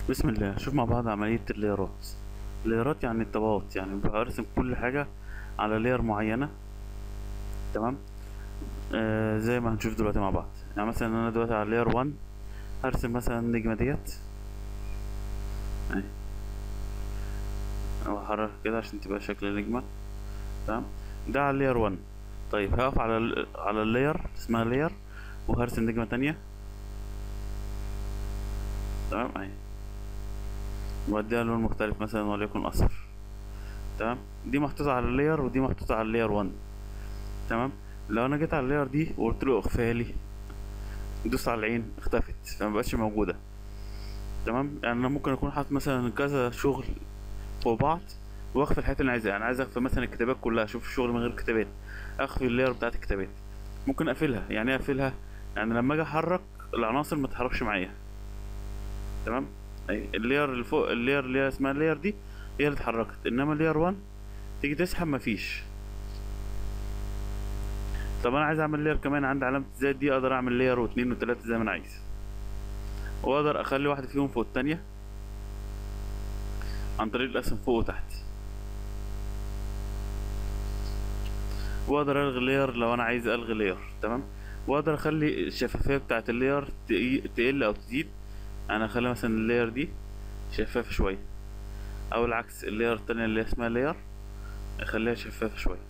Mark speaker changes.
Speaker 1: بسم الله شوف مع بعض عملية الليرات الليرات يعني الطبقات يعني برسم كل حاجة على لير معينة تمام آه زي ما هنشوف دلوقتي مع بعض يعني مثلا انا دلوقتي على لير 1 هرسم مثلا النجمة ديت اهي او هحرك كده عشان تبقى شكل النجمة تمام ده على لير 1 طيب هقف على ال على اللير اسمها لير وهرسم نجمة تانية تمام اهي واديها لون مختلف مثلا وليكن اصفر تمام دي محطوطة على اللاير ودي محطوطة على اللاير 1 تمام لو انا جيت على اللاير دي وقلت له اخفيها لي دوست على العين اختفت فمبقتش موجودة تمام يعني انا ممكن اكون حاطط مثلا كذا شغل فوق بعض واخفي الحاجات اللي انا عايزها يعني عايز اخفي مثلا الكتابات كلها اشوف الشغل من غير كتابات اخفي اللاير بتاعت الكتابات ممكن اقفلها يعني ايه اقفلها يعني لما اجي احرك العناصر ما تتحركش معايا تمام اي اللاير اللي فوق اللاير اللي هي اسمها اللاير دي هي اللي اتحركت انما اللاير 1 تيجي تسحب مفيش طب انا عايز اعمل لاير كمان عندي علامة زائد دي اقدر اعمل لاير واتنين وتلاتة زي ما انا عايز واقدر اخلي واحدة فيهم فوق التانية عن طريق القسم فوق وتحت واقدر الغي لاير لو انا عايز الغي لاير تمام واقدر اخلي الشفافية بتاعت اللاير تقي- تقل او تزيد انا اخلي مثلا اللاير دي شفافة شوية او العكس اللاير التانية اللي اسمها لاير اخليها شفافة شوية